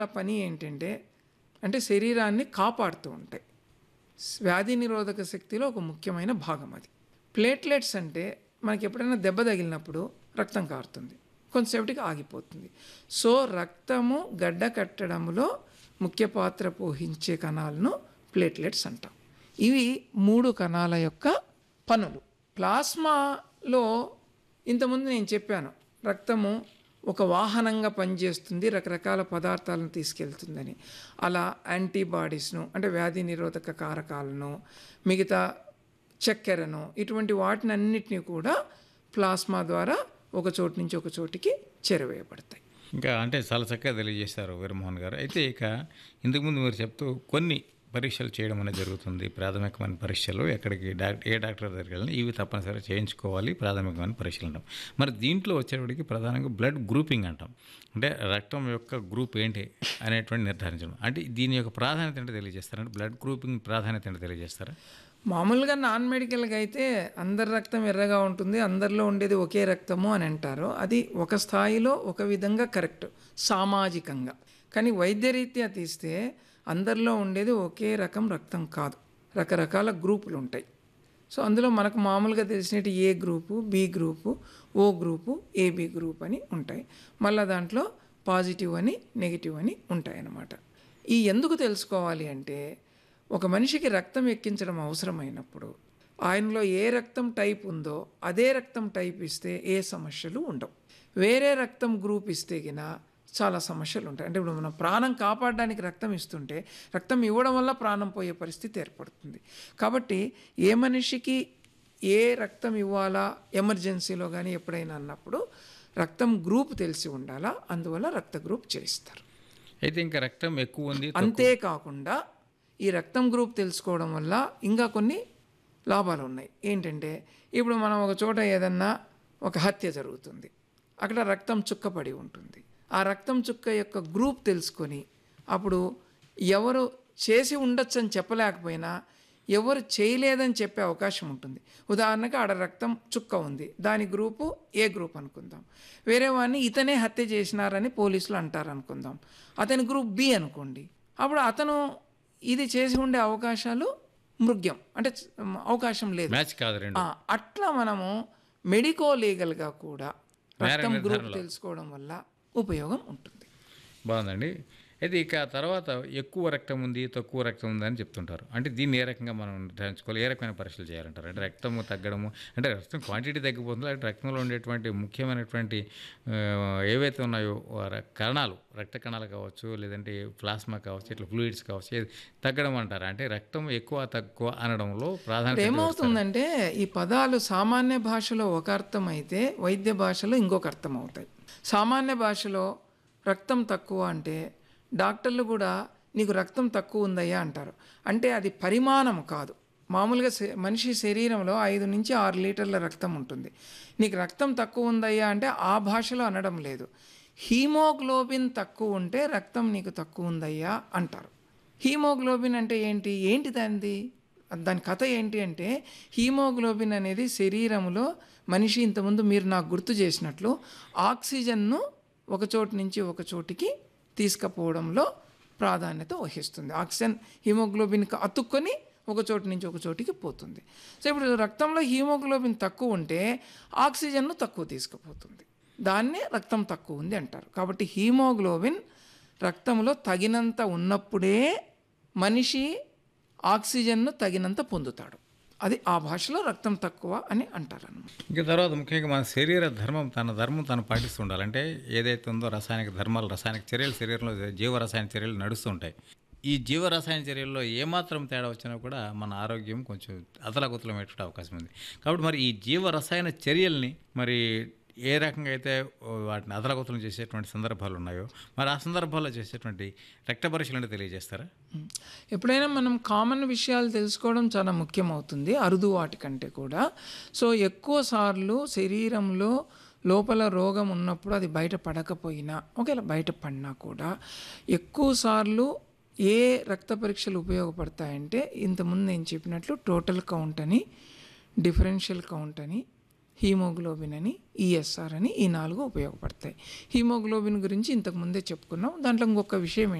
పని ఏంటంటే అంటే శరీరాన్ని కాపాడుతూ ఉంటాయి వ్యాధి నిరోధక శక్తిలో ఒక ముఖ్యమైన భాగం అది ప్లేట్లెట్స్ అంటే మనకి ఎప్పుడైనా దెబ్బ తగిలినప్పుడు రక్తం కారుతుంది కొంతసేపటికి ఆగిపోతుంది సో రక్తము గడ్డ కట్టడంలో ముఖ్య పాత్ర పోషించే కణాలను ప్లేట్లెట్స్ అంటాం ఇవి మూడు కణాల యొక్క పనులు ప్లాస్మాలో ఇంతకుముందు నేను చెప్పాను రక్తము ఒక వాహనంగా పనిచేస్తుంది రకరకాల పదార్థాలను తీసుకెళ్తుందని అలా యాంటీబాడీస్ను అంటే వ్యాధి నిరోధక కారకాలను మిగతా చక్కెరను ఇటువంటి వాటిని అన్నిటినీ కూడా ప్లాస్మా ద్వారా ఒక చోటు నుంచి ఒక చోటికి చేరవేయబడతాయి ఇంకా అంటే చాలా చక్కగా తెలియజేశారు వీరమోహన్ గారు అయితే ఇక ఇంతకుముందు మీరు చెప్తూ కొన్ని పరీక్షలు చేయడం అనేది జరుగుతుంది ప్రాథమికమైన పరీక్షలు ఎక్కడికి డాక్టర్ ఏ డాక్టర్ దగ్గరికి వెళ్ళినా ఇవి తప్పనిసరిగా చేయించుకోవాలి ప్రాథమికమైన పరీక్షలు అంటాం మరి దీంట్లో వచ్చేటికి ప్రధానంగా బ్లడ్ గ్రూపింగ్ అంటాం అంటే రక్తం యొక్క గ్రూప్ ఏంటి అనేటువంటి నిర్ధారించడం అంటే దీని యొక్క ప్రాధాన్యత ఏంటో తెలియజేస్తారా అంటే బ్లడ్ గ్రూపింగ్ ప్రాధాన్యత ఏంటో తెలియజేస్తారా మామూలుగా నాన్ మెడికల్గా అయితే అందరి రక్తం ఎర్రగా ఉంటుంది అందరిలో ఉండేది ఒకే రక్తము అని అంటారు అది ఒక స్థాయిలో ఒక విధంగా కరెక్ట్ సామాజికంగా కానీ వైద్యరీత్యా తీస్తే అందరిలో ఉండేది ఒకే రకం రక్తం కాదు రకరకాల గ్రూపులు ఉంటాయి సో అందులో మనకు మామూలుగా తెలిసినట్టు A group B group O group AB group అని ఉంటాయి మళ్ళీ దాంట్లో పాజిటివ్ అని నెగిటివ్ అని ఉంటాయి అన్నమాట ఈ ఎందుకు తెలుసుకోవాలి అంటే ఒక మనిషికి రక్తం ఎక్కించడం అవసరమైనప్పుడు ఆయనలో ఏ రక్తం టైప్ ఉందో అదే రక్తం టైప్ ఇస్తే ఏ సమస్యలు ఉండవు వేరే రక్తం గ్రూప్ ఇస్తే గిన చాలా సమస్యలు ఉంటాయి అంటే ఇప్పుడు మనం ప్రాణం కాపాడడానికి రక్తం ఇస్తుంటే రక్తం ఇవ్వడం వల్ల ప్రాణం పోయే పరిస్థితి ఏర్పడుతుంది కాబట్టి ఏ మనిషికి ఏ రక్తం ఇవ్వాలా ఎమర్జెన్సీలో కానీ ఎప్పుడైనా అన్నప్పుడు రక్తం గ్రూప్ తెలిసి ఉండాలా అందువల్ల రక్త గ్రూప్ చేయిస్తారు అయితే ఇంకా రక్తం ఎక్కువ ఉంది అంతేకాకుండా ఈ రక్తం గ్రూప్ తెలుసుకోవడం వల్ల ఇంకా కొన్ని లాభాలు ఉన్నాయి ఏంటంటే ఇప్పుడు మనం ఒక చోట ఏదన్నా ఒక హత్య జరుగుతుంది అక్కడ రక్తం చుక్క పడి ఉంటుంది ఆ రక్తం చుక్క యొక్క గ్రూప్ తెలుసుకొని అప్పుడు ఎవరు చేసి ఉండొచ్చు అని చెప్పలేకపోయినా ఎవరు చేయలేదని చెప్పే అవకాశం ఉంటుంది ఉదాహరణకు ఆడ రక్తం చుక్క ఉంది దాని గ్రూపు ఏ గ్రూప్ అనుకుందాం వేరే వాడిని ఇతనే హత్య చేసినారని పోలీసులు అంటారు అనుకుందాం అతని గ్రూప్ బి అనుకోండి అప్పుడు అతను ఇది చేసి ఉండే అవకాశాలు మృగ్యం అంటే చ- అవకాశం లేదు మ్యాచ్ కాదు రెండు ఆ, అట్లా మనము మెడికో లీగల్గా కూడా రక్తం గ్రూప్ తెలుసుకోవడం వల్ల ఉపయోగం ఉంటుంది బాగుందండి అయితే ఇక తర్వాత ఎక్కువ రక్తం ఉంది తక్కువ రక్తం ఉంది అని చెప్తుంటారు అంటే దీన్ని ఏ రకంగా మనం నిర్ధారించుకోవాలి ఏ రకమైన పరీక్షలు చేయాలంటారు అంటే రక్తము తగ్గడము అంటే రక్తం క్వాంటిటీ తగ్గిపోతుంది అంటే రక్తంలో ఉండేటువంటి ముఖ్యమైనటువంటి ఆ, ఏవైతే ఉన్నాయో ఆ ర- కణాలు రక్త కణాలు కావచ్చు లేదంటే ప్లాస్మా కావచ్చు ఇట్లా ఫ్లూయిడ్స్ కావచ్చు ఇది తగ్గడం అంటారు అంటే రక్తం ఎక్కువ తక్కువ అనడంలో ప్రాధాన్యత ఏమవుతుందంటే ఈ పదాలు సామాన్య భాషలో ఒక అర్థం అయితే వైద్య భాషలో ఇంకొక అర్థం అవుతాయి సామాన్య భాషలో రక్తం తక్కువ అంటే డాక్టర్లు కూడా నీకు రక్తం తక్కువ ఉందయ్యా అంటారు అంటే అది పరిమాణం కాదు మామూలుగా శ- మనిషి శరీరంలో ఐదు నుంచి ఆరు లీటర్ల రక్తం ఉంటుంది నీకు రక్తం తక్కువ ఉందయ్యా అంటే ఆ భాషలో అనడం లేదు హీమోగ్లోబిన్ తక్కువ ఉంటే రక్తం నీకు తక్కువ ఉందయ్యా అంటారు హీమోగ్లోబిన్ అంటే ఏంటి ఏంటి దానిది దాని కథ ఏంటి అంటే హీమోగ్లోబిన్ అనేది శరీరంలో మనిషి ఇంతకుముందు మీరు నాకు గుర్తు చేసినట్లు ఆక్సిజన్ను ఒక చోటు నుంచి ఒక చోటికి తీసుకుపోవడంలో ప్రాధాన్యత వహిస్తుంది ఆక్సిజన్ హీమోగ్లోబిన్కి అతుక్కొని ఒక చోటు నుంచి ఒక చోటికి పోతుంది సో ఇప్పుడు రక్తంలో హీమోగ్లోబిన్ తక్కువ ఉంటే ఆక్సిజన్ను తక్కువ తీసుకుపోతుంది దాన్నే రక్తం తక్కువ ఉంది అంటారు కాబట్టి హీమోగ్లోబిన్ రక్తంలో తగినంత ఉన్నప్పుడే మనిషి ఆక్సిజన్ను తగినంత పొందుతాడు అది ఆ భాషలో రక్తం తక్కువ అని అంటారు అన్నమాట ఇంకా తర్వాత ముఖ్యంగా మన శరీర ధర్మం తన ధర్మం తను పాటిస్తూ ఉండాలంటే ఏదైతే ఉందో రసాయనిక ధర్మాలు రసాయనిక చర్యలు శరీరంలో జీవ రసాయన చర్యలు నడుస్తుంటాయి ఈ జీవ రసాయన చర్యల్లో ఏమాత్రం తేడా వచ్చినా కూడా మన ఆరోగ్యం కొంచెం అతలకుతలమయ్యే అవకాశం ఉంది కాబట్టి మరి ఈ జీవ రసాయన చర్యల్ని మరి ఏ రకంగా అయితే వాటిని అతలకుతలం చేసేటువంటి సందర్భాలు ఉన్నాయో మరి ఆ సందర్భాల్లో చేసేటువంటి రక్త పరీక్షలు అంటే తెలియజేస్తారా ఉం. ఎప్పుడైనా మనం కామన్ విషయాలు తెలుసుకోవడం చాలా ముఖ్యమవుతుంది అరుదు వాటికంటే కూడా సో ఎక్కువ సార్లు శరీరంలో లోపల రోగం ఉన్నప్పుడు అది బయట పడకపోయినా ఒకవేళ బయట పడినా కూడా ఎక్కువ సార్లు ఏ రక్త పరీక్షలు ఉపయోగపడతాయంటే ఇంతకుముందు నేను చెప్పినట్లు టోటల్ కౌంట్ అని డిఫరెన్షియల్ కౌంట్ అని హీమోగ్లోబిన్ అని ఈఎస్ఆర్ అని ఈ నాలుగు ఉపయోగపడతాయి హీమోగ్లోబిన్ గురించి ఇంతకు ముందే చెప్పుకున్నాం దాంట్లో ఇంకొక విషయం